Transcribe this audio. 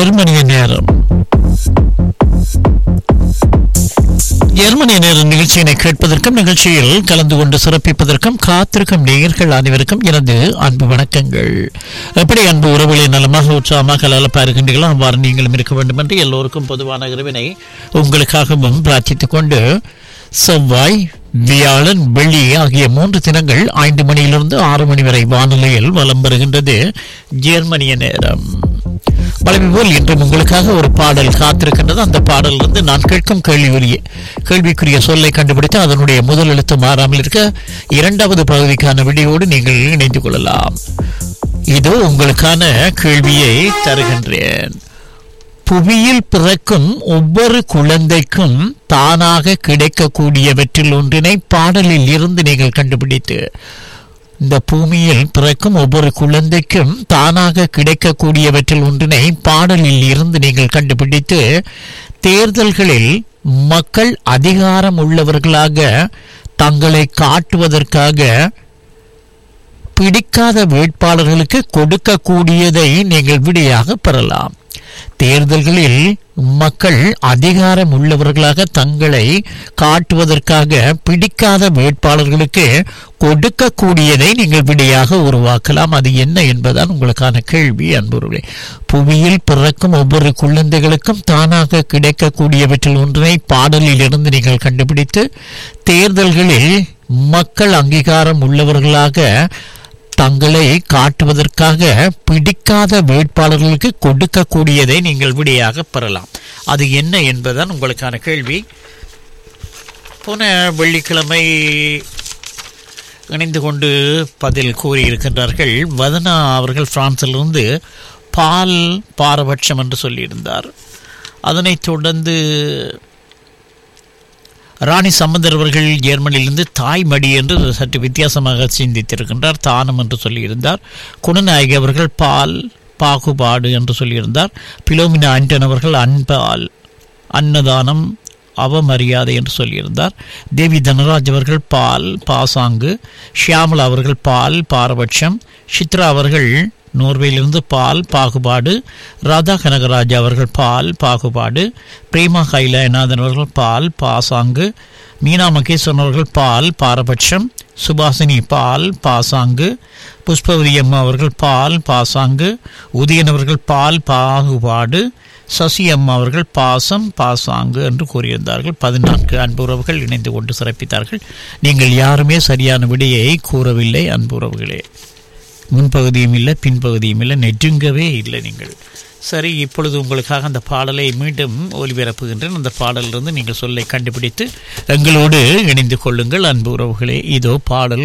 ஜெர்மனிய நேரம் ஜெர்மனிய நேர நிகழ்ச்சியினை கேட்பதற்கும் நிகழ்ச்சியில் கலந்து கொண்டு சிறப்பிப்பதற்கும் காத்திருக்கும் நேயர்கள் அனைவருக்கும் எனது அன்பு வணக்கங்கள் எப்படி அன்பு உறவுகளை நலமாக உற்சாகமாக லலப்பா இருக்கின்றீர்களோ அவ்வாறு நீங்களும் இருக்க வேண்டும் என்று எல்லோருக்கும் பொதுவான இறைவனை உங்களுக்காகவும் பிரார்த்தித்துக் கொண்டு செவ்வாய் வியாழன் வெள்ளி ஆகிய மூன்று தினங்கள் ஐந்து மணியிலிருந்து ஆறு மணி வரை வானிலையில் வலம் வருகின்றது ஜெர்மனிய நேரம் வளமை போல் இன்றும் உங்களுக்காக ஒரு பாடல் காத்திருக்கின்றது அந்த பாடலிருந்து நான் கேட்கும் கேள்விக்குரிய கேள்விக்குரிய சொல்லை கண்டுபிடித்து அதனுடைய முதல் எழுத்து மாறாமல் இருக்க இரண்டாவது பகுதிக்கான விடியோடு நீங்கள் இணைந்து கொள்ளலாம் இதோ உங்களுக்கான கேள்வியை தருகின்றேன் புவியில் பிறக்கும் ஒவ்வொரு குழந்தைக்கும் தானாக கிடைக்கக்கூடியவற்றில் ஒன்றினை பாடலில் இருந்து நீங்கள் கண்டுபிடித்து இந்த பூமியில் பிறக்கும் ஒவ்வொரு குழந்தைக்கும் தானாக கிடைக்கக்கூடியவற்றில் ஒன்றினை பாடலில் இருந்து நீங்கள் கண்டுபிடித்து தேர்தல்களில் மக்கள் அதிகாரம் உள்ளவர்களாக தங்களை காட்டுவதற்காக பிடிக்காத வேட்பாளர்களுக்கு கொடுக்கக்கூடியதை நீங்கள் விடையாக பெறலாம் தேர்தல்களில் மக்கள் அதிகாரம் உள்ளவர்களாக தங்களை காட்டுவதற்காக பிடிக்காத வேட்பாளர்களுக்கு கொடுக்கக்கூடியதை நீங்கள் விடையாக உருவாக்கலாம் அது என்ன என்பதுதான் உங்களுக்கான கேள்வி அன்புறவே புவியில் பிறக்கும் ஒவ்வொரு குழந்தைகளுக்கும் தானாக கிடைக்கக்கூடியவற்றில் ஒன்றினை பாடலில் இருந்து நீங்கள் கண்டுபிடித்து தேர்தல்களில் மக்கள் அங்கீகாரம் உள்ளவர்களாக தங்களை காட்டுவதற்காக பிடிக்காத வேட்பாளர்களுக்கு கொடுக்கக்கூடியதை நீங்கள் விடையாக பெறலாம் அது என்ன என்பதுதான் உங்களுக்கான கேள்வி போன வெள்ளிக்கிழமை இணைந்து கொண்டு பதில் கூறியிருக்கின்றார்கள் வதனா அவர்கள் பிரான்சிலிருந்து பால் பாரபட்சம் என்று சொல்லியிருந்தார் அதனைத் தொடர்ந்து ராணி சம்பந்தர் அவர்கள் ஜெர்மனியிலிருந்து தாய்மடி என்று சற்று வித்தியாசமாக சிந்தித்திருக்கின்றார் தானம் என்று சொல்லியிருந்தார் குணநாயகி அவர்கள் பால் பாகுபாடு என்று சொல்லியிருந்தார் பிலோமினா ஆண்டன் அவர்கள் அன்பால் அன்னதானம் அவமரியாதை என்று சொல்லியிருந்தார் தேவி தனராஜ் அவர்கள் பால் பாசாங்கு ஷியாமலா அவர்கள் பால் பாரபட்சம் சித்ரா அவர்கள் நோர்வேயிலிருந்து பால் பாகுபாடு ராதா கனகராஜ் அவர்கள் பால் பாகுபாடு பிரேமா கைலாயநாதன் அவர்கள் பால் பாசாங்கு மீனா மகேஸ்வரன் அவர்கள் பால் பாரபட்சம் சுபாசினி பால் பாசாங்கு புஷ்பவதி அம்மா அவர்கள் பால் பாசாங்கு உதயன் அவர்கள் பால் பாகுபாடு சசி அம்மா அவர்கள் பாசம் பாசாங்கு என்று கூறியிருந்தார்கள் பதினான்கு அன்புறவுகள் இணைந்து கொண்டு சிறப்பித்தார்கள் நீங்கள் யாருமே சரியான விடையை கூறவில்லை அன்புறவுகளே முன்பகுதியும் இல்லை பின்பகுதியும் இல்லை நெருங்கவே இல்லை நீங்கள் சரி இப்பொழுது உங்களுக்காக அந்த பாடலை மீண்டும் ஒலிபரப்புகின்றேன் அந்த பாடலிலிருந்து நீங்கள் சொல்லை கண்டுபிடித்து எங்களோடு இணைந்து கொள்ளுங்கள் அன்பு உறவுகளே இதோ பாடல்